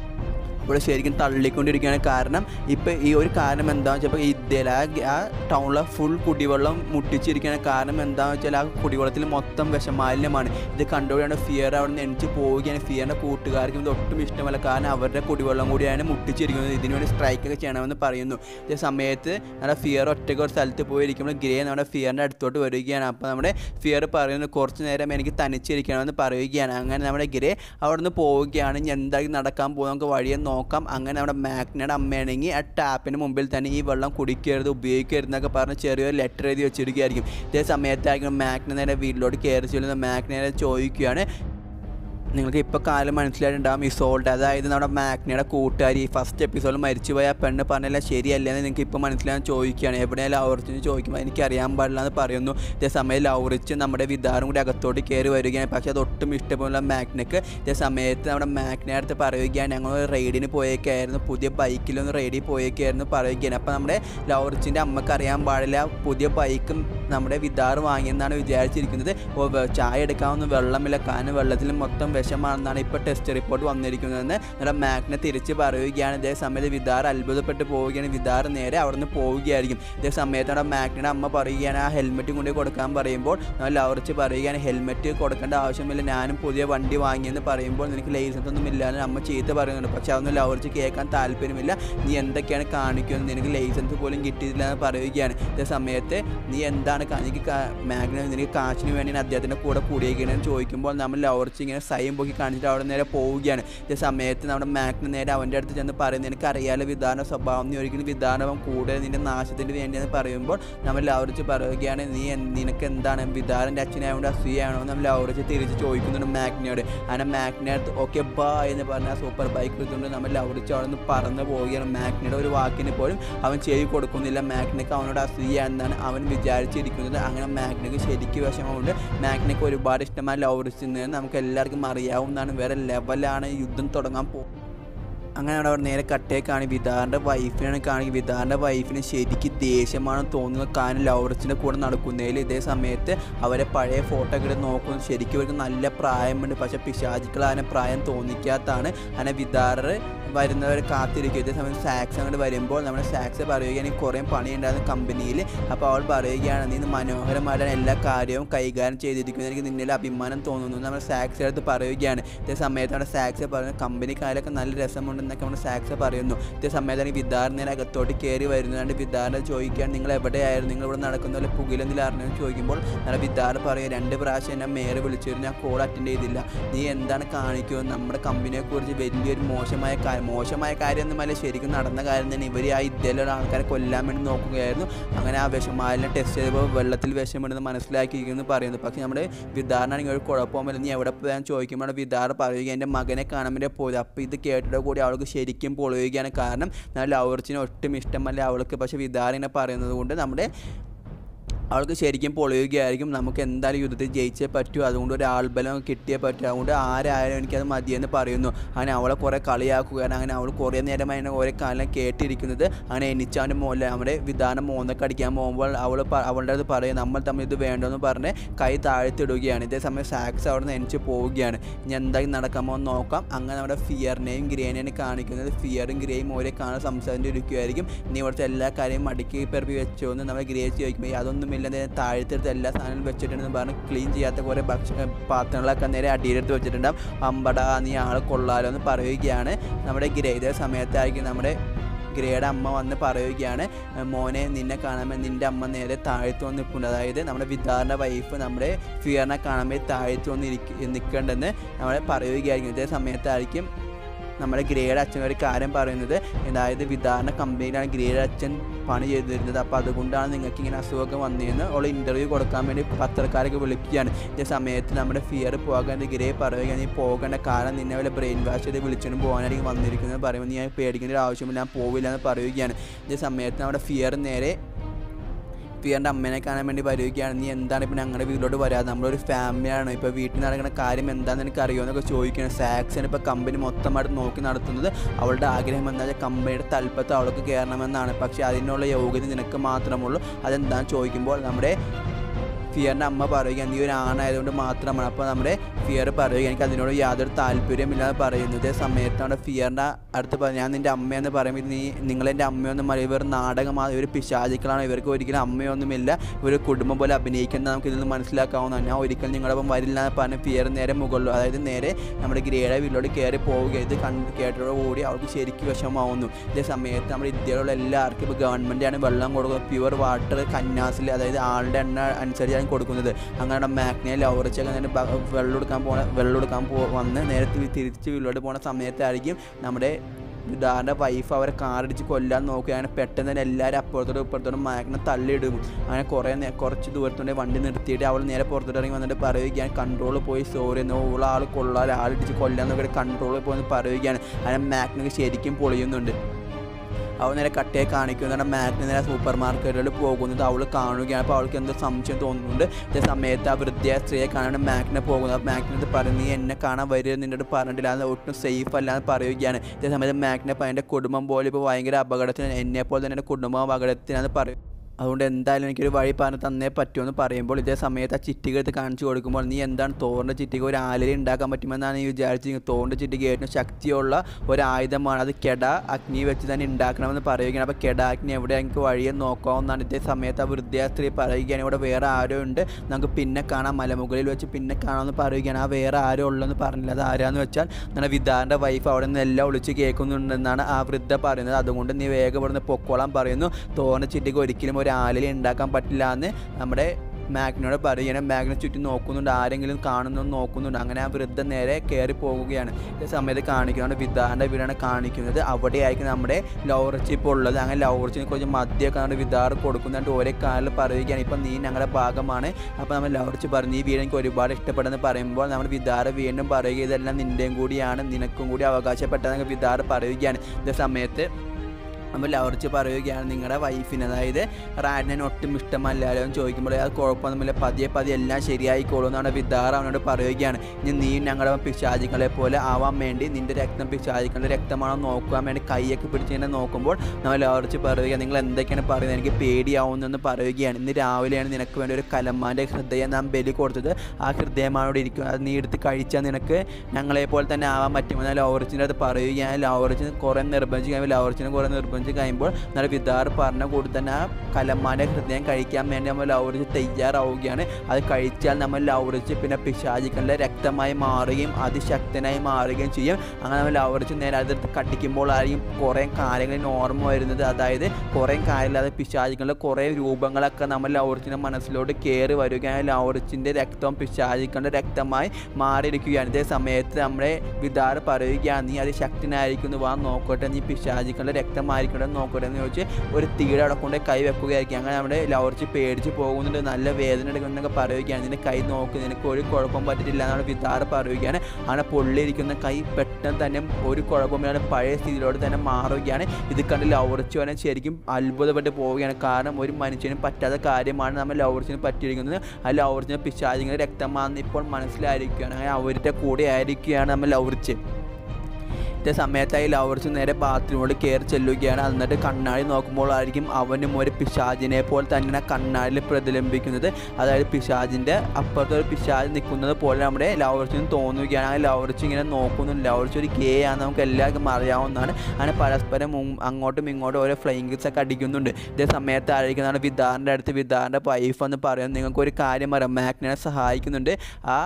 ഇവിടെ ശരിക്കും തള്ളിക്കൊണ്ടിരിക്കുകയാണ് കാരണം ഇപ്പോൾ ഈ ഒരു കാരണം എന്താണെന്ന് വെച്ചാൽ ഇന്ത്യയിൽ ആ ആ ടൗണിലെ ഫുൾ കുടിവെള്ളം മുട്ടിച്ചിരിക്കുകയാണ് കാരണം എന്താണെന്ന് വെച്ചാൽ ആ കുടിവെള്ളത്തിൽ മൊത്തം വിഷമാലിന്യമാണ് ഇത് കണ്ടുകൊണ്ടാണ് ഫിയർ അവിടെ നിന്ന് എണിച്ച് പോവുകയാണ് ഫിയറിൻ്റെ കൂട്ടുകാർക്കും ഇത് ഒട്ടും ഇഷ്ടമല്ല കാരണം അവരുടെ കുടിവെള്ളം കൂടിയാണ് മുട്ടിച്ചിരിക്കുന്നത് ഇതിനു വേണ്ടി സ്ട്രൈക്കൊക്കെ ചെയ്യണമെന്ന് പറയുന്നു ഇതേ സമയത്ത് നമ്മുടെ ഫിയർ ഒറ്റയ്ക്ക് ഒരു സ്ഥലത്ത് പോയിരിക്കുമ്പോൾ ഗ്രേ നമ്മുടെ ഫിയറിൻ്റെ അടുത്തോട്ട് വരികയാണ് അപ്പോൾ നമ്മുടെ ഫിയർ പറയുന്നു കുറച്ച് നേരം എനിക്ക് തനിച്ചിരിക്കണമെന്ന് പറയുകയാണ് അങ്ങനെ നമ്മുടെ ഗ്രേ അവിടെ നിന്ന് പോവുകയാണ് ഇനി എന്തായാലും നടക്കാൻ പോകും നമുക്ക് വഴിയെ നോക്കാം അങ്ങനെ നമ്മുടെ മാഗ്നയുടെ അമ്മയാണെങ്കിൽ ആ ടാപ്പിന് മുമ്പിൽ തന്നെ ഈ വെള്ളം കുടിക്കരുത് ഉപയോഗിക്കരുത് എന്നൊക്കെ പറഞ്ഞ് ചെറിയൊരു ലെറ്റർ എഴുതി വെച്ചിരിക്കുകയായിരിക്കും ഇതേ സമയത്തായിരിക്കും മാഗ്ന നേരെ വീട്ടിലോട്ട് കയറി ചെല്ലുന്ന മാഗ്ന നേരെ ചോദിക്കുകയാണ് നിങ്ങൾക്ക് ഇപ്പോൾ കാലം മനസ്സിലായിട്ടുണ്ടാകും ഈ സോൾട്ട് അതായത് നമ്മുടെ മാഗ്നയുടെ കൂട്ടുകാരി ഫസ്റ്റ് എപ്പിസോഡിൽ മരിച്ചുപോയ ആ പെണ്ണ് പറഞ്ഞാൽ ശരിയല്ലെന്ന് നിങ്ങൾക്ക് ഇപ്പോൾ മനസ്സിലാകാൻ ചോദിക്കുകയാണ് എവിടെയാണ് ലൗറിച്ചിന് ചോദിക്കുമ്പോൾ എനിക്ക് അറിയാൻ പാടില്ല എന്ന് പറയുന്നു ഇതേ സമയം ലൗറിച്ച് നമ്മുടെ വിധാറും കൂടി അകത്തോട്ട് കയറി വരികയാണ് പക്ഷേ അത് ഒട്ടും ഇഷ്ടപ്പെടുന്ന മാഗ്നക്ക് ഇതേ സമയത്ത് നമ്മുടെ മാഗ്നയുടെ അടുത്ത് പറയുകയാണ് ഞങ്ങൾ ഒരു റൈഡിന് പോയേക്കായിരുന്നു പുതിയ ബൈക്കിലൊന്ന് റൈഡിൽ പോയേക്കായിരുന്നു പറയുകയാണ് അപ്പോൾ നമ്മുടെ ലൗറിച്ചിൻ്റെ അമ്മക്ക് അറിയാൻ പാടില്ല പുതിയ ബൈക്കും നമ്മുടെ വിധാറ് വാങ്ങിയെന്നാണ് വിചാരിച്ചിരിക്കുന്നത് ഓ, വെ- ചായ എടുക്കാവുന്ന വെള്ളമില്ല കാരണം വെള്ളത്തിൽ മൊത്തം വിഷമാണെന്നാണ് ഇപ്പോൾ ടെസ്റ്റ് റിപ്പോർട്ട് വന്നിരിക്കുന്നതെന്ന് നമ്മുടെ മാഗ്നെ തിരിച്ച് പറയുകയാണ് ഇതേ സമയത്ത് വിധാർ അത്ഭുതപ്പെട്ട് പോവുകയാണ് വിധാർ നേരെ അവിടുന്ന് പോവുകയായിരിക്കും ഇതേ സമയത്ത് നമ്മുടെ മാഗ്നയുടെ അമ്മ പറയുകയാണ് ആ ഹെൽമെറ്റ് കൊണ്ട് കൊടുക്കാൻ പറയുമ്പോൾ നമ്മൾ ലവറിച്ച് പറയുകയാണ് ഹെൽമെറ്റ് കൊടുക്കേണ്ട ആവശ്യമില്ല ഞാനും പുതിയ വണ്ടി വാങ്ങിയെന്ന് പറയുമ്പോൾ നിനക്ക് ലൈസൻസ് ഒന്നും ഇല്ല എന്ന് അമ്മ ചീത്ത പറയുന്നുണ്ട് പക്ഷെ അതൊന്നും ലവറിച്ച് കേൾക്കാൻ താല്പര്യമില്ല നീ എന്തൊക്കെയാണ് കാണിക്കുന്നത് നിനക്ക് ലൈസൻസ് പോലും കിട്ടിയില്ല എന്ന് പറയുകയാണ് ഇതേ സമയത്ത് നീ എന്താണ് കാ- എനിക്ക് കാ- മാഗ്ന നിനക്ക് കാശിന് വേണ്ടിയാണ് അദ്ദേഹത്തിൻ്റെ കൂടെ കൂടിയേക്കണെന്ന് ചോദിക്കുമ്പോൾ നമ്മൾ ലവറിച്ച് ഇങ്ങനെ സൈൻ പൊക്കി കാണിച്ചിട്ട് അവിടെ നേരെ പോവുകയാണ് ഇതേ സമയത്ത് നമ്മുടെ മാഗ്ന നേരെ അവൻ്റെ അടുത്ത് ചെന്ന് പറയുന്നത് എനിക്ക് അറിയാലോ വിധാന സ്വഭാവം നീ ഒരിക്കലും വിധാനം കൂടുതൽ നിന്റെ നാശത്തിന് വേണ്ടിയെന്ന് പറയുമ്പോൾ നമ്മൾ ലവറിച്ച് പറയുകയാണ് നീ എന്ത്- നിനക്ക് എന്താണ് വിധാനൻ്റെ അച്ഛനായതുകൊണ്ട് അസൂയാണോ നമ്മൾ ലവറിച്ച് തിരിച്ച് ചോദിക്കുന്നുണ്ട് മാഗ്നയോട് അങ്ങനെ മാഗ്നയുടെ ഓക്കെ ബാ എന്ന് പറഞ്ഞ സൂപ്പർ ബൈക്ക് എടുത്തുകൊണ്ട് നമ്മൾ ലവറിച്ച് അവിടെ നിന്ന് പറന്ന് പോവുകയാണ് മാഗ്നയുടെ ഒരു വാക്കിന് പോലും അവൻ ചെയ്ത് കൊടുക്കുന്നില്ല മാഗ്നക്ക് അവനോട് അസൂയാണെന്നാണ് അവൻ വിചാരിച്ചിരിക്കുന്നത് അങ്ങനെ മാഗ്നക്ക് ശരിക്കും വിഷമമുണ്ട് മാഗ്നക്ക് ഒരുപാട് ഇഷ്ടമായ ലവറിച്ചിൽ നിന്ന് നമുക്ക് എല്ലാവർക്കും അറിയാവുന്നതാണ് വേറെ ലെവലാണ് ഈ യുദ്ധം തുടങ്ങാൻ പോകുന്നത് അങ്ങനെ അവിടെ അവർ നേരെ കട്ടേക്കാണ് വിധാറിൻ്റെ വൈഫിനാണ് കാണുക വിധാറിൻ്റെ വൈഫിന് ശരിക്കും ദേഷ്യമാണ് തോന്നുന്നത് കാരണം ലൗറച്ചിൻ്റെ കൂടെ നടക്കുന്നതിൽ ഇതേ സമയത്ത് അവരെ പഴയ ഫോട്ടോ ഒക്കെ എടുത്ത് നോക്കുന്നു ശരിക്കും അവർക്ക് നല്ല പ്രായമുണ്ട് പക്ഷേ പിശാചിക്കൾ അതിനെ പ്രായം തോന്നിക്കാത്താണ് അങ്ങനെ വിധാറ് വരുന്നവർ കാത്തിരിക്കും ഇതേ സമയത്ത് സാക്സ് അങ്ങോട്ട് വരുമ്പോൾ നമ്മുടെ സാക്സ് പറയുകയാണെങ്കിൽ കുറേ പണിയുണ്ടായിരുന്നു കമ്പനിയിൽ അപ്പോൾ അവൾ പറയുകയാണ് നീ ഇന്ന് മനോഹരമായിട്ടാണ് എല്ലാ കാര്യവും കൈകാര്യം ചെയ്തിരിക്കുന്നത് എനിക്ക് നിന്നിൽ അഭിമാനം തോന്നുന്നു നമ്മുടെ സാക്സ് അടുത്ത് പറയുകയാണ് ഇതേ സമയത്ത് നമ്മുടെ സാക്സ് പറയുന്നത് കമ്പനിക്കാരൊക്കെ നല്ല രസമുണ്ടെന്നൊക്കെ നമ്മുടെ സാക്സ് പറയുന്നു ഇതേ സമയത്താണ് വിധാർ നേരെ അകത്തോട്ട് കയറി വരുന്നതുകൊണ്ട് വിധാറിനെ ചോദിക്കുകയാണ് നിങ്ങൾ എവിടെയായിരുന്നു നിങ്ങൾ ഇവിടെ നടക്കുന്ന പോലെ പുകിലെന്തിൽ അറിഞ്ഞു ചോദിക്കുമ്പോൾ നമ്മുടെ വിധാർ പറയുക രണ്ട് പ്രാവശ്യം എന്നെ മേരെ വിളിച്ചിരുന്നു ഞാൻ കോൾ അറ്റൻഡ് ചെയ്തില്ല നീ എന്താണ് കാണിക്കുന്നത് നമ്മുടെ കമ്പനിയെക്കുറിച്ച് വലിയൊരു മോശമായ കാര്യം മോശമായ കാര്യമൊന്നുമല്ല ശരിക്കും നടന്ന കാര്യം തന്നെ ഇവർ ആ ഇന്ത്യയിലുള്ള ആൾക്കാരെ കൊല്ലാൻ വേണ്ടി നോക്കുകയായിരുന്നു അങ്ങനെ ആ വിഷമാലിനെ ടെസ്റ്റ് ചെയ്തപ്പോൾ വെള്ളത്തിൽ വിഷമുണ്ടെന്ന് മനസ്സിലാക്കിയിരിക്കുന്നു പറയുന്നു പക്ഷേ നമ്മുടെ വിധാറിനാണെങ്കിൽ ഒരു കുഴപ്പമില്ല നീ എവിടെ പോയാൽ ചോദിക്കുമ്പോൾ വിധാർ പറയുക എൻ്റെ മകനെ കാണാൻ വേണ്ടി പോയത് അപ്പോൾ ഇത് കേട്ടിട്ട് കൂടി അവൾക്ക് ശരിക്കും പൊളിയുകയാണ് കാരണം ഞാൻ ലവർച്ചിന് ഒട്ടും ഇഷ്ടമല്ല അവൾക്ക് പക്ഷേ വിധാറിനെ പറയുന്നത് കൊണ്ട് നമ്മുടെ അവൾക്ക് ശരിക്കും പൊളിയുകയായിരിക്കും നമുക്ക് എന്തായാലും യുദ്ധത്തിൽ ജയിച്ചേ പറ്റൂ അതുകൊണ്ട് ഒരു ആൾബലം കിട്ടിയേ പറ്റൂ അതുകൊണ്ട് ആരായാലും എനിക്കത് മതിയെന്ന് പറയുന്നു അങ്ങനെ അവളെ കുറേ കളിയാക്കുകയാണ് അങ്ങനെ അവൾ കുറേ നേരമായി അങ്ങനെ ഓരോ കാലം കേട്ടിരിക്കുന്നത് അങ്ങനെ എനിച്ചാൻ്റെ മോലെ നമ്മുടെ വിധാനം മോന്നൊക്കെ അടിക്കാൻ പോകുമ്പോൾ അവൾ അവളുടെ അടുത്ത് പറയും നമ്മൾ തമ്മിൽ ഇത് വേണ്ടെന്ന് പറഞ്ഞ് കൈ താഴ്ത്തിടുകയാണ് ഇതേ സമയം സാക്സ് അവിടെ നിന്ന് എനിച്ച് പോവുകയാണ് ഇനി എന്തായാലും നടക്കാമോ എന്ന് നോക്കാം അങ്ങനെ നമ്മുടെ ഫിയറിനെയും ഗ്രേനെയും കാണിക്കുന്നത് ഫിയറും ഗ്രേയും ഓരോ കാണാൻ സംസാരിച്ചിരിക്കുമായിരിക്കും ഇനി ഇവിടുത്തെ എല്ലാ കാര്യവും മടക്കി പെറുപ്പി വെച്ചോ എന്ന് നമ്മുടെ ഗ്രേസ് ചോദിക്കുമ്പോൾ അതൊന്നും ഇല്ലാതെ താഴ്ത്തെടുത്ത് എല്ലാ സാധനങ്ങളും വെച്ചിട്ടുണ്ടെന്ന് പറഞ്ഞ് ക്ലീൻ ചെയ്യാത്ത കുറേ ഭക്ഷണ പാത്രങ്ങളൊക്കെ നേരെ അടിയിലെടുത്ത് വെച്ചിട്ടുണ്ടാവും അമ്പട നീ ആൾ കൊള്ളാലോ എന്ന് പറയുകയാണ് നമ്മുടെ ഗ്രേ ഇതേ സമയത്തായിരിക്കും നമ്മുടെ ഗ്രേയുടെ അമ്മ വന്ന് പറയുകയാണ് മോനെ നിന്നെ കാണാൻ നിൻ്റെ അമ്മ നേരെ താഴ്ത്തു വന്ന് നിൽപ്പുണ്ട് അതായത് നമ്മുടെ വിധാറിൻ്റെ വൈഫ് നമ്മുടെ ഫിയറിനെ കാണാൻ വേണ്ടി താഴ്ത്തു വന്ന് ഇരിക്ക നിൽക്കേണ്ടെന്ന് നമ്മളെ പറയുകയായിരിക്കും ഇതേ സമയത്തായിരിക്കും നമ്മുടെ ഗ്രേഡ് അച്ഛൻ ഒരു കാര്യം പറയുന്നത് അതായത് വിധാരണ കമ്പനിയിലാണ് ഗ്രേഡ് അച്ഛൻ പണി ചെയ്തിരുന്നത് അപ്പോൾ അതുകൊണ്ടാണ് നിങ്ങൾക്ക് ഇങ്ങനെ അസുഖമൊക്കെ വന്നതെന്ന് അവൾ ഇൻ്റർവ്യൂ കൊടുക്കാൻ വേണ്ടി പത്രക്കാരൊക്കെ വിളിക്കുകയാണ് ഇതേ സമയത്ത് നമ്മുടെ ഫിയർ പോകാൻ ഗ്രേ പറയുകയാണ് നീ പോകേണ്ട കാരണം നിന്നെ വല്ല ബ്രെയിൻ വാഷ് ചെയ്ത് വിളിച്ചുകൊണ്ട് പോകാനായിരിക്കും വന്നിരിക്കുന്നത് പറയുമ്പോൾ നീ പേടിക്കേണ്ട ഒരു ആവശ്യമില്ല ഞാൻ പോവില്ല എന്ന് പറയുകയാണ് ഇതേ സമയത്ത് നമ്മുടെ ഫിയർ നേരെ ഫിയറിൻ്റെ അമ്മേനെ കാണാൻ വേണ്ടി വരികയാണ് നീ എന്താണ് ഇപ്പോൾ ഞങ്ങളുടെ വീട്ടിലോട്ട് വരാതെ നമ്മളൊരു ഫാമിലിയാണ് ഇപ്പോൾ വീട്ടിൽ നടക്കുന്ന കാര്യം എന്താണെന്ന് എനിക്ക് അറിയുമെന്നൊക്കെ ചോദിക്കുകയാണ് സാക്സിന് ഇപ്പോൾ കമ്പനി മൊത്തമായിട്ട് നോക്കി നടത്തുന്നത് അവളുടെ ആഗ്രഹം എന്താ വെച്ചാൽ കമ്പനിയുടെ തലപ്പത്ത് അവൾക്ക് കയറണമെന്നാണ് പക്ഷേ അതിനുള്ള യോഗ്യത നിനക്ക് മാത്രമുള്ളൂ അതെന്താണെന്ന് ചോദിക്കുമ്പോൾ നമ്മുടെ ഫിയറിൻ്റെ അമ്മ പറയുക നീ ഒരു ആണായതുകൊണ്ട് മാത്രമാണ് അപ്പോൾ നമ്മുടെ ഫിയർ പറയുക എനിക്ക് അതിനോട് യാതൊരു താല്പര്യമില്ലാതെ പറയുന്നു ഇതേ സമയത്ത് നമ്മുടെ ഫിയറിൻ്റെ അടുത്ത് പറഞ്ഞു ഞാൻ നിൻ്റെ അമ്മയെന്ന് പറയുമ്പോൾ നീ നിങ്ങളെൻ്റെ അമ്മയൊന്നും അറിയും ഇവർ നാടകമാണ് ഇവർ പിശാചിക്കളാണ് ഇവർക്ക് ഒരിക്കലും അമ്മയൊന്നുമില്ല ഇവർ കുടുംബം പോലെ അഭിനയിക്കുന്നത് നമുക്ക് ഇതിൽ നിന്ന് മനസ്സിലാക്കാവുന്നതാണ് ഞാൻ ഒരിക്കലും നിങ്ങളുടെ ഒപ്പം വരില്ല എന്ന് പറഞ്ഞ് ഫിയർ നേരെ മുകളിൽ അതായത് നേരെ നമ്മുടെ ഗ്രേയുടെ വീട്ടിലോട്ട് കയറി പോവുക ഇത് കണ്ട് കേട്ടതോടുകൂടി അവൾക്ക് ശരിക്കും വിഷമമാവുന്നു ഇതേ സമയത്ത് നമ്മുടെ ഇന്ത്യയിലുള്ള എല്ലാവർക്കും ഇപ്പോൾ ഗവൺമെൻറ്റാണ് വെള്ളം കൊടുക്കുന്നത് പ്യുവർ വാട്ടർ കന്നാസിൽ അതായത് ആളുടെ എണ്ണ അനുസരിച്ചാണ് കൊടുക്കുന്നത് അങ്ങനെ മാഗ്നെ ലവറിച്ചൊക്കെ നേരെ ബ- വെള്ളം എടുക്കാൻ പോണ വെള്ളം എടുക്കാൻ പോ വന്ന് നേരെ തി- തിരിച്ച് വീട്ടിലോട്ട് പോണ സമയത്തായിരിക്കും നമ്മുടെ ഡാറിൻ്റെ വൈഫ് അവരെ കാറടിച്ച് കൊല്ലാൻ നോക്കുകയാണ് പെട്ടെന്ന് തന്നെ എല്ലാവരും അപ്പുറത്തോട്ടും ഇപ്പുറത്തോട്ടും മാഗ്നെ തള്ളിയിടും അങ്ങനെ കുറേ നേ- കുറച്ച് ദൂരത്തുകൊണ്ട് വണ്ടി നിർത്തിയിട്ട് അവൾ നേരെ പുറത്തോട്ട് ഇറങ്ങി വന്നിട്ട് പറയുകയാണ് കൺട്രോൾ പോയി സോറി എന്ന് ഉള്ള ആൾ കൊള്ളാൻ ആളിടിച്ച് കൊല്ലാൻ നോക്കിയിട്ട് കൺട്രോൾ പോയി എന്ന് പറയുകയാണ് അങ്ങനെ മാഗ്നക്ക് ശരിക്കും പൊളിയുന്നുണ്ട് അവൾ നേരെ കട്ടയെ കാണിക്കുന്നതാണ് മാഗ്ന നേരെ സൂപ്പർ മാർക്കറ്റുകളിൽ പോകുന്നത് അവൾ കാണുകയാണ് അപ്പോൾ അവൾക്ക് എന്തോ സംശയം തോന്നുന്നുണ്ട് ഇതേ സമയത്ത് ആ വൃദ്ധയായ സ്ത്രീയെ കാണാൻ മാഗ്ന പോകുന്നത് അപ്പോൾ മാഗ്നത് പറഞ്ഞു നീ എന്നെ കാണാൻ വരും നിന്നോട് പറഞ്ഞിട്ടില്ല അത് ഒട്ടും സേഫ് അല്ല എന്ന് പറയുകയാണ് ഇതേ സമയത്ത് മാഗ്ന ഇപ്പോൾ എൻ്റെ കുടുംബം പോലെ ഇപ്പോൾ ഭയങ്കര അപകടത്തിന് എന്നെ പോലെ തന്നെ എൻ്റെ കുടുംബം അപകടത്തിനാന്ന് പറയും അതുകൊണ്ട് എന്തായാലും എനിക്കൊരു വഴി പറഞ്ഞ് തന്നേ പറ്റുമെന്ന് പറയുമ്പോൾ ഇതേ സമയത്ത് ആ ചിറ്റിക എടുത്ത് കാണിച്ചു കൊടുക്കുമ്പോൾ നീ എന്താണ് തോറിൻ്റെ ചിറ്റിക ഒരു ആലരി ഉണ്ടാക്കാൻ പറ്റുമെന്നാണ് നീ വിചാരിച്ചിരിക്കുന്നത് തോറിൻ്റെ ചിറ്റിക ഏറ്റവും ശക്തിയുള്ള ഒരു ആയുധമാണ് അത് കെട അഗ്നി വെച്ച് തന്നെ ഉണ്ടാക്കണമെന്ന് പറയുകയാണ് അപ്പോൾ കെട അഗ്നി എവിടെ എനിക്ക് വഴിയെ നോക്കാവുന്നതാണ് ഇതേ സമയത്ത് ആ വൃദ്ധയായ സ്ത്രീ പറയുകയാണ് ഇവിടെ വേറെ ആരോ ഉണ്ട് നമുക്ക് പിന്നെ കാണാം മലമുകളിൽ വെച്ച് പിന്നെ കാണാമെന്ന് പറയുകയാണ് ആ വേറെ ആരോ ഉള്ളെന്ന് പറഞ്ഞില്ല അത് ആരാന്ന് വെച്ചാൽ നമ്മുടെ വിധാറിൻ്റെ വൈഫ് അവിടെ നിന്ന് എല്ലാം ഒളിച്ച് കേൾക്കുന്നുണ്ടെന്നാണ് ആ വൃദ്ധ പറയുന്നത് അതുകൊണ്ട് നീ വേഗം ഇവിടുന്ന് പൊക്കോളാൻ പറയുന്നു തോറിൻ്റെ ചിറ്റിക ഒരിക്കലും ഒരു ആലിൽ ഉണ്ടാക്കാൻ പറ്റില്ല എന്ന് നമ്മുടെ മാഗ്നോട് പറയുകയാണ് മാഗ്നെ ചുറ്റും നോക്കുന്നുണ്ട് ആരെങ്കിലും കാണുന്നു നോക്കുന്നുണ്ട് അങ്ങനെ ആ വൃദ്ധ നേരെ കയറി പോകുകയാണ് ഈ സമയത്ത് കാണിക്കുന്നുണ്ട് വിധാൻ്റെ വീടാണ് കാണിക്കുന്നത് അവിടെയായിരിക്കും നമ്മുടെ ലൗറച്ചി ഇപ്പോൾ ഉള്ളത് അങ്ങനെ ലൗറച്ചിനെ കുറച്ച് മദ്യമൊക്കെ നമ്മുടെ വിധാറ് കൊടുക്കുന്നുണ്ട് ഓരോ കാലിൽ പറയുകയാണ് ഇപ്പം നീ ഞങ്ങളുടെ ഭാഗമാണ് അപ്പോൾ നമ്മൾ ലൗറച്ചി പറഞ്ഞു ഈ വീട് എനിക്ക് ഒരുപാട് ഇഷ്ടപ്പെടുന്നു പറയുമ്പോൾ നമ്മുടെ വിധാറ് വീണ്ടും പറയുക ഇതെല്ലാം നിൻ്റെയും കൂടിയാണ് നിനക്കും കൂടി അവകാശപ്പെട്ടതെന്ന് വിധാറ് പറയുകയാണ് ഇതേ സമയത്ത് നമ്മൾ ലവർച്ച് പറയുകയാണ് നിങ്ങളുടെ വൈഫിന് അതായത് റാഡിനെ ഒട്ടും ഇഷ്ടമല്ലാലോ എന്ന് ചോദിക്കുമ്പോൾ അത് കുഴപ്പമൊന്നുമില്ല പതിയെ പതിയെ എല്ലാം ശരിയായിക്കോളും എന്നാണ് വിദ്യാർ അവനോട് പറയുകയാണ് ഇനി നീ ഞങ്ങളുടെ പിശാചികളെ പോലെ ആവാൻ വേണ്ടി നിന്റെ രക്തം പിശാചികളുടെ രക്തമാണോ നോക്കാൻ വേണ്ടി കൈയൊക്കെ പിടിച്ച് ഇങ്ങനെ നോക്കുമ്പോൾ നമ്മൾ ലവർച്ച് പറയുക നിങ്ങൾ എന്തൊക്കെയാണ് പറയുന്നത് എനിക്ക് പേടിയാവുന്നെന്ന് പറയുകയാണ് ഇന്ന് രാവിലെയാണ് നിനക്ക് വേണ്ടി ഒരു കലമ്മാൻ്റെ ഹൃദയം നാം ബലി കൊടുത്തത് ആ ഹൃദയമാണ് ഇവിടെ ഇരിക്കുന്നത് അത് നീ എടുത്ത് കഴിച്ചാൽ നിനക്ക് ഞങ്ങളെ പോലെ തന്നെ ആവാൻ പറ്റുമെന്ന് ലവർച്ചിൻ്റെ അത് പറയുകയാണ് ലവർച്ചിന് കുറേ നിർബന്ധിച്ച് കഴിയുമ്പോൾ ലവർച്ചിനെ കുറേ നിർബന്ധിച്ച് കഴിയുമ്പോൾ നമ്മുടെ വിദാർ പറഞ്ഞ കൂടി തന്നെ ആ കലമ്മാൻ്റെ ഹൃദയം കഴിക്കാൻ വേണ്ടി നമ്മൾ ലൗറിച്ച് തയ്യാറാവുകയാണ് അത് കഴിച്ചാൽ നമ്മൾ ലൗറിച്ച് പിന്നെ പിശാചികളുടെ രക്തമായി മാറുകയും അതിശക്തനായി മാറുകയും ചെയ്യും അങ്ങനെ നമ്മൾ ലൗറിച്ച് നേരെ അതെടുത്ത് കടിക്കുമ്പോൾ ആയിരിക്കും കുറേ കാര്യങ്ങളിൽ ഓർമ്മ വരുന്നത് അതായത് കുറേ കാര്യമില്ലാതെ പിശാചികളുടെ കുറേ രൂപങ്ങളൊക്കെ നമ്മൾ ലൗറിച്ചിൻ്റെ മനസ്സിലോട്ട് കയറി വരികയാണ് ലൗറിച്ചിൻ്റെ രക്തം പിശാചികളുടെ രക്തമായി മാറിയിരിക്കുകയാണ് ഇതേ സമയത്ത് നമ്മുടെ വിദാർ പറയുകയാണ് നീ അതിശക്തനായിരിക്കുന്നു വാ നോക്കട്ടെ നീ പിശാചികളുടെ രക്തമായിരിക്കും ആയിക്കോട്ടെ നോക്കട്ടെ എന്ന് ചോദിച്ച് ഒരു തീയുടെ അവിടെ കൊണ്ട് കൈ വെക്കുകയായിരിക്കും അങ്ങനെ നമ്മുടെ ലവർച്ച് പേടിച്ച് പോകുന്നുണ്ട് നല്ല വേദന എടുക്കുന്നൊക്കെ പറയുകയാണ് നിന്റെ കൈ നോക്ക് നിനക്ക് ഒരു കുഴപ്പം പറ്റിയിട്ടില്ല എന്നാണ് വിതാറ് പറയുകയാണ് അങ്ങനെ പൊള്ളിയിരിക്കുന്ന കൈ പെട്ടെന്ന് തന്നെ ഒരു കുഴപ്പമില്ലാതെ പഴയ സ്ഥിതിയിലോട്ട് തന്നെ മാറുകയാണ് ഇത് കണ്ട് ലവർച്ച് അവനെ ശരിക്കും അത്ഭുതപ്പെട്ട് പോവുകയാണ് കാരണം ഒരു മനുഷ്യനും പറ്റാത്ത കാര്യമാണ് നമ്മൾ ലവർച്ചിന് പറ്റിയിരിക്കുന്നത് ആ ലവർച്ചിന് പിശാചിങ്ങനെ രക്തമാണെന്ന് ഇപ്പോൾ മനസ്സിലായിരിക്കുകയാണ് അങ്ങനെ അവരുടെ കൂടെ ആയിരിക്കുകയാണ് നമ്മൾ ലവർച്ച് ഇതേ സമയത്തായി ലവർസ് നേരെ ബാത്റൂമിൽ കയറി ചെല്ലുകയാണ് എന്നിട്ട് കണ്ണാടി നോക്കുമ്പോഴായിരിക്കും അവനും ഒരു പിശാജിനെ പോലെ തന്നെ കണ്ണാടിയിൽ പ്രതിലംബിക്കുന്നത് അതായത് പിശാജിൻ്റെ അപ്പുറത്ത് ഒരു പിശാജ് നിൽക്കുന്നത് പോലെ നമ്മുടെ ലവർസിന് തോന്നുകയാണ് ആ ലവർസ് ഇങ്ങനെ നോക്കുന്നു ലവർസ് ഒരു ഗേ ആണ് നമുക്ക് എല്ലാവർക്കും അറിയാവുന്നതാണ് അങ്ങനെ പരസ്പരം മും- അങ്ങോട്ടും ഇങ്ങോട്ടും ഓരോ ഫ്ലൈങ് കിസ് ഒക്കെ അടിക്കുന്നുണ്ട് ഇതേ സമയത്തായിരിക്കുന്നതാണ് വിധാറിൻ്റെ അടുത്ത് വിധാറിൻ്റെ വൈഫ് എന്ന് പറയുന്നത് നിങ്ങൾക്ക് ഒരു കാര്യം അറിയാം മാഗ്നനെ സഹായിക്കുന്നുണ്ട് ആ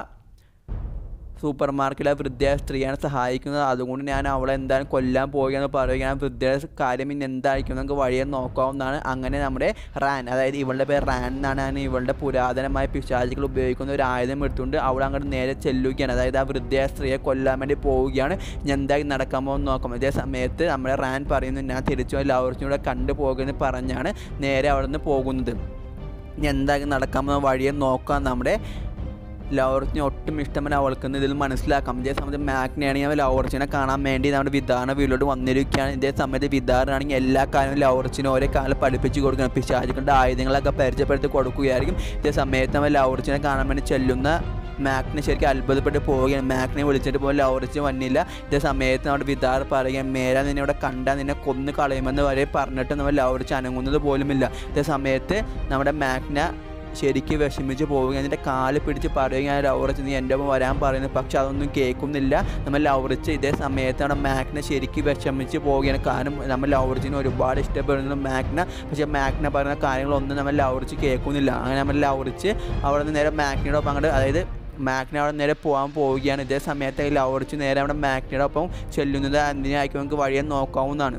സൂപ്പർ മാർക്കറ്റിലെ വൃദ്ധ സ്ത്രീയാണ് സഹായിക്കുന്നത് അതുകൊണ്ട് ഞാൻ അവളെ എന്തായാലും കൊല്ലാൻ പോവുകയെന്ന് പറയുകയാണ് വൃദ്ധയുടെ കാര്യം ഇനി എന്തായിരിക്കും നമുക്ക് വഴിയെ നോക്കാവുന്നതാണ് അങ്ങനെ നമ്മുടെ റാൻ അതായത് ഇവളുടെ പേര് റാൻ എന്നാണ് ഞാൻ ഇവളുടെ പുരാതനമായ പിശാചികൾ ഉപയോഗിക്കുന്ന ഒരു ആയുധം എടുത്തുകൊണ്ട് അവൾ അങ്ങോട്ട് നേരെ ചെല്ലുകയാണ് അതായത് ആ വൃദ്ധ സ്ത്രീയെ കൊല്ലാൻ വേണ്ടി പോവുകയാണ് ഇനി എന്തായി നടക്കാൻ പോകുന്ന നോക്കാം ഇതേ സമയത്ത് നമ്മുടെ റാൻ പറയുന്നു ഞാൻ തിരിച്ചു എല്ലാവർക്കും കൂടെ കണ്ടു പോകുമെന്ന് പറഞ്ഞാണ് നേരെ അവിടെ നിന്ന് പോകുന്നത് ഇനി എന്തായാലും നടക്കാൻ പോകുന്ന വഴിയെ നോക്കാം നമ്മുടെ ലവർച്ചിനെ ഒട്ടും ഇഷ്ടമല്ല അവൾക്കെന്ന് ഇതിൽ മനസ്സിലാക്കാം ഇതേ സമയത്ത് മാഗ്നയാണെങ്കിൽ അവൻ ലവർച്ചിനെ കാണാൻ വേണ്ടി നമ്മുടെ വിധാന വീട്ടിലോട്ട് വന്നിരിക്കുകയാണ് ഇതേ സമയത്ത് വിധാറാണെങ്കിൽ എല്ലാ കാര്യവും ലവർച്ചിനെ ഓരോ കാലം പഠിപ്പിച്ച് കൊടുക്കണം പിശാചുക്കളുടെ ആയുധങ്ങളൊക്കെ പരിചയപ്പെടുത്തി കൊടുക്കുകയായിരിക്കും ഇതേ സമയത്ത് അവൻ ലവർച്ചിനെ കാണാൻ വേണ്ടി ചെല്ലുന്ന മാക്കിനെ ശരിക്കും അത്ഭുതപ്പെട്ട് പോവുകയാണ് മാക്കിനെ വിളിച്ചിട്ട് പോലും ലവർച്ച് വന്നില്ല ഇതേ സമയത്ത് നമ്മുടെ വിധാർ പറയുകയും മേര നിന്നെ ഇവിടെ കണ്ടാൽ നിന്നെ കൊന്നു കളയുമെന്ന് വരെ പറഞ്ഞിട്ട് നമ്മൾ ലവർച്ച് അനങ്ങുന്നത് പോലുമില്ല ഇതേ സമയത്ത് നമ്മുടെ മാഗ്ന ശരിക്കും വിഷമിച്ച് പോവുകയും അതിൻ്റെ കാല് പിടിച്ച് പറയുകയാണ് ലൗറിച്ച് നീ എൻ്റെ ഒപ്പം വരാൻ പറയുന്നു പക്ഷെ അതൊന്നും കേൾക്കുന്നില്ല നമ്മൾ ലൗറിച്ച് ഇതേ സമയത്ത് നമ്മുടെ മാഗ്ന ശരിക്കും വിഷമിച്ച് പോവുകയാണ് കാരണം നമ്മൾ ലൗറിച്ചിനെ ഒരുപാട് ഇഷ്ടപ്പെടുന്നു മാഗ്ന പക്ഷേ മാഗ്ന പറയുന്ന കാര്യങ്ങളൊന്നും നമ്മൾ ലൗറിച്ച് കേൾക്കുന്നില്ല അങ്ങനെ നമ്മൾ ലൗറിച്ച് അവിടെ നിന്ന് നേരെ മാഗ്നയുടെ ഒപ്പം അങ്ങോട്ട് അതായത് മാഗ്ന അവിടെ നേരെ പോകാൻ പോവുകയാണ് ഇതേ സമയത്ത് ലൗറിച്ച് നേരെ അവിടെ മാഗ്നയുടെ ഒപ്പം ചെല്ലുന്നത് എന്തിനായിരിക്കും നമുക്ക് വഴിയെ നോക്കാവുന്നതാണ്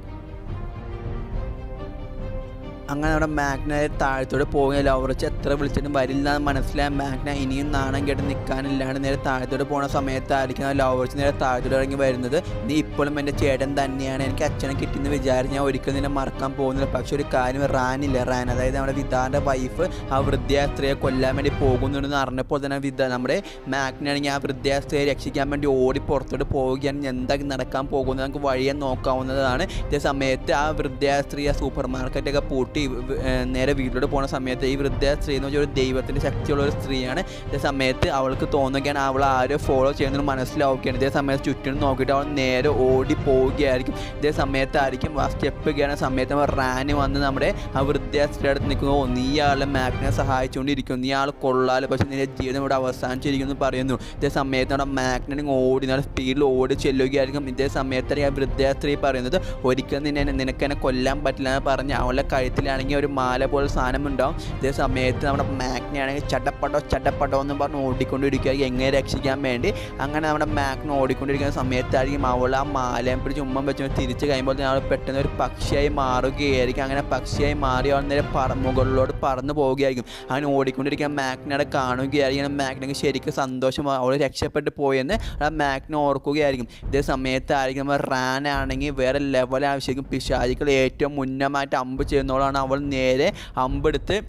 അങ്ങനെ നമ്മുടെ മാഗ്ന താഴത്തോടെ പോകുന്ന ലവറച്ച് എത്ര വിളിച്ചിട്ടും വരില്ല എന്ന് മനസ്സിലായ മാഗ്ന ഇനിയും നാണം കേട്ട് നിൽക്കാനില്ലാണ്ട് നേരെ താഴത്തോടെ പോണ സമയത്തായിരിക്കും ലവറച്ച് നേരെ താഴത്തോടെ ഇറങ്ങി വരുന്നത് നീ ഇപ്പോഴും എൻ്റെ ചേട്ടൻ തന്നെയാണ് എനിക്ക് അച്ഛനെ കിട്ടിയെന്ന് വിചാരിച്ച് ഞാൻ ഒരിക്കലും നിന്നെ മറക്കാൻ പോകുന്നില്ല പക്ഷെ ഒരു കാര്യം റാനില്ല റാൻ അതായത് നമ്മുടെ വിധാൻ്റെ വൈഫ് ആ വൃദ്ധയായ സ്ത്രീയെ കൊല്ലാൻ വേണ്ടി പോകുന്നുണ്ടെന്ന് അറിഞ്ഞപ്പോൾ തന്നെ വിധ നമ്മുടെ മാഗ്നാണെങ്കിൽ ആ വൃദ്ധയായ സ്ത്രീയെ രക്ഷിക്കാൻ വേണ്ടി ഓടി പുറത്തോട്ട് പോവുകയാണ് എന്താക്കി നടക്കാൻ പോകുന്നത് നമുക്ക് വഴിയെ നോക്കാവുന്നതാണ് ഇതേ സമയത്ത് ആ വൃദ്ധയായ സ്ത്രീ ആ സൂപ്പർ മാർക്കറ്റൊക്കെ പൂട്ടി വ- ഏർ നേരെ വീട്ടിലോട്ട് പോകുന്ന സമയത്ത് ഈ വൃദ്ധയായ സ്ത്രീ എന്ന് വെച്ചാൽ ഒരു ദൈവത്തിൻ്റെ ശക്തിയുള്ള ഒരു സ്ത്രീയാണ് ഇതേ സമയത്ത് അവൾക്ക് തോന്നുകയാണ് അവൾ ആരോ ഫോളോ ചെയ്യുന്നത് മനസ്സിലാവുകയാണ് ഇതേ സമയത്ത് ചുറ്റിനും നോക്കിയിട്ട് അവൾ നേരെ ഓടി പോവുകയായിരിക്കും ഇതേ സമയത്തായിരിക്കും ആ സ്റ്റെപ്പ് കയറുന്ന സമയത്ത് നമ്മൾ റാന് വന്ന് നമ്മുടെ ആ വൃദ്ധയായ സ്ത്രീയുടെ അടുത്ത് നിൽക്കുന്നു "ഓ, നീ ആളെ മാഗ്നെ സഹായിച്ചുകൊണ്ടിരിക്കുന്നു നീ ആൾ കൊള്ളാലോ പക്ഷേ നിന്റെ ജീവിതം ഇവിടെ അവസാനിച്ചിരിക്കുന്നു എന്ന് പറയുന്നു ഇതേ സമയത്ത് നമ്മുടെ മാഗ്നെ ഓടി നല്ല സ്പീഡിൽ ഓടി ചെല്ലുകയായിരിക്കും ഇതേ സമയത്തായിരിക്കും ആ വൃദ്ധയായ സ്ത്രീ പറയുന്നത് ഒരിക്കലും നിന്നെ നിനക്ക് എന്നെ കൊല്ലാൻ പറ്റില്ല എന്ന് പറഞ്ഞ് അവളുടെ കഴുത്തിലാണെങ്കിൽ ഒരു മാല പോലെ സാധനം ഉണ്ടാവും ഇതേ സമയത്ത് നമ്മുടെ മാഗ്നെ ആണെങ്കിൽ ചട്ടപ്പടോ ചട്ടപ്പടോ എന്ന് പറഞ്ഞ് ഓടിക്കൊണ്ടിരിക്കുക എങ്ങനെ രക്ഷിക്കാൻ വേണ്ടി അങ്ങനെ നമ്മുടെ മാഗ്നെ ഓടിക്കൊണ്ടിരിക്കുന്ന സമയത്തായിരിക്കും അവൾ ആ മാലയും പിടിച്ച് ഉമ്മം വെച്ച് തിരിച്ച് കഴിയുമ്പോൾ തന്നെ അവൾ പെട്ടെന്ന് ഒരു പക്ഷിയായി മാറുകയായിരിക്കും അങ്ങനെ പക്ഷിയായി മാറി അവൾ നേരെ പറ മുകളിലോട്ട് പറന്ന് പോവുകയായിരിക്കും അങ്ങനെ ഓടിക്കൊണ്ടിരിക്കുന്ന മാഗ്നയുടെ കാണുകയായിരിക്കും മാഗ്നക്ക് ശരിക്കും സന്തോഷം അവൾ രക്ഷപ്പെട്ട് പോയെന്ന് ആ മാഗ്ന ഓർക്കുകയായിരിക്കും ഇതേ സമയത്തായിരിക്കും നമ്മൾ റാൻ ആണെങ്കിൽ വേറെ ലെവൽ ആവശ്യമായിരിക്കും പിശാചികൾ ഏറ്റവും മുന്നമായിട്ട് അമ്പ് ചെയ്യുന്നവളാണ് അവൾ നേരെ അമ്പെടുത്ത്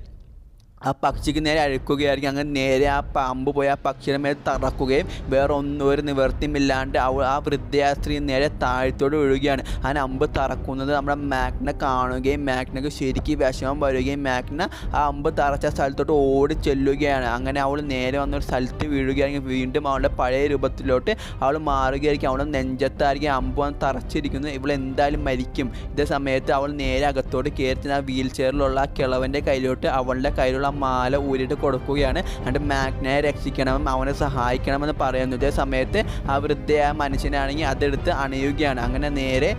ആ പക്ഷിക്ക് നേരെ അഴുക്കുകയായിരിക്കും അങ്ങനെ നേരെ ആ പാമ്പ് പോയി ആ പക്ഷിയുടെ മേൽ തറക്കുകയും വേറെ ഒന്നും ഒരു നിവർത്തിയുമില്ലാണ്ട് അവൾ ആ വൃദ്ധയായ സ്ത്രീ നേരെ താഴത്തോട് വീഴുകയാണ് ആ അമ്പ് തറക്കുന്നത് നമ്മുടെ മാഗ്നെ കാണുകയും മാഗ്നക്ക് ശരിക്കും വിഷമം വരികയും മാഗ്ന ആ അമ്പ് തറച്ച സ്ഥലത്തോട്ട് ഓടി ചെല്ലുകയാണ് അങ്ങനെ അവൾ നേരെ വന്നൊരു സ്ഥലത്ത് വീഴുകയാണെങ്കിൽ വീണ്ടും അവളുടെ പഴയ രൂപത്തിലോട്ട് അവൾ മാറുകയായിരിക്കും അവളുടെ നെഞ്ചത്തായിരിക്കും അമ്പ് വന്ന് തറച്ചിരിക്കുന്നത് ഇവൾ എന്തായാലും മരിക്കും ഇതേ സമയത്ത് അവൾ നേരെ അകത്തോട്ട് കയറി ആ വീൽ ചെയറിലുള്ള ആ കിളവൻ്റെ കയ്യിലോട്ട് അവളുടെ കയ്യിലുള്ള ആ മാല ഊരിയിട്ട് കൊടുക്കുകയാണ് എന്നിട്ട് മാഗ്നയെ രക്ഷിക്കണം അവനെ സഹായിക്കണമെന്ന് പറയുന്നു ഇതേ സമയത്ത് ആ വൃദ്ധയായ മനുഷ്യനാണെങ്കിൽ അതെടുത്ത് അണിയുകയാണ് അങ്ങനെ നേരെ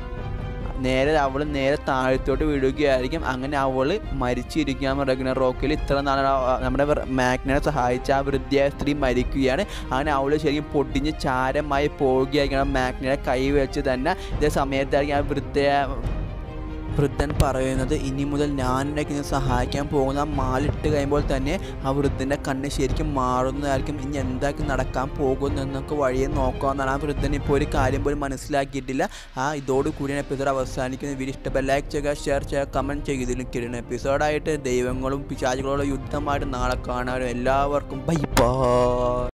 നേരെ അവൾ നേരെ താഴത്തോട്ട് വീഴുകയായിരിക്കും അങ്ങനെ അവൾ മരിച്ചിരിക്കുകയാണ് റഗ്ന റോക്കിൽ ഇത്ര നാൾ ആ- നമ്മുടെ മാഗ്നനെ സഹായിച്ച ആ വൃദ്ധയായ സ്ത്രീ മരിക്കുകയാണ് അങ്ങനെ അവൾ ശരിക്കും പൊടിഞ്ഞ് ചാരമായി പോവുകയായിരിക്കണം മാഗ്നയുടെ കൈ വെച്ച് തന്നെ ഇതേ സമയത്തായിരിക്കും ആ വൃദ്ധയായ വൃദ്ധൻ പറയുന്നത് ഇനി മുതൽ ഞാൻ എന്നെ സഹായിക്കാൻ പോകുന്ന ആ മാലിട്ട് കഴിയുമ്പോൾ തന്നെ ആ വൃദ്ധൻ്റെ കണ്ണ് ശരിക്കും മാറുന്നതായിരിക്കും ഇനി എന്തായിരിക്കും നടക്കാൻ പോകുന്നതെന്നൊക്കെ വഴിയെ നോക്കാമെന്നാണ് ആ വൃദ്ധൻ ഇപ്പോൾ ഒരു കാര്യം പോലും മനസ്സിലാക്കിയിട്ടില്ല ആ ഇതോടുകൂടിയാണ് എപ്പിസോഡ് അവസാനിക്കുന്നത് വീഡിയോ ഇഷ്ടപ്പെട്ട ലൈക്ക് ചെയ്യുക ഷെയർ ചെയ്യുക കമൻറ്റ് ചെയ്യുക ഇതിലും കിട്ടുന്ന എപ്പിസോഡായിട്ട് ദൈവങ്ങളും പിശാചുകളുള്ള യുദ്ധമായിട്ട് നാളെ കാണാനും എല്ലാവർക്കും ബൈ ബൈ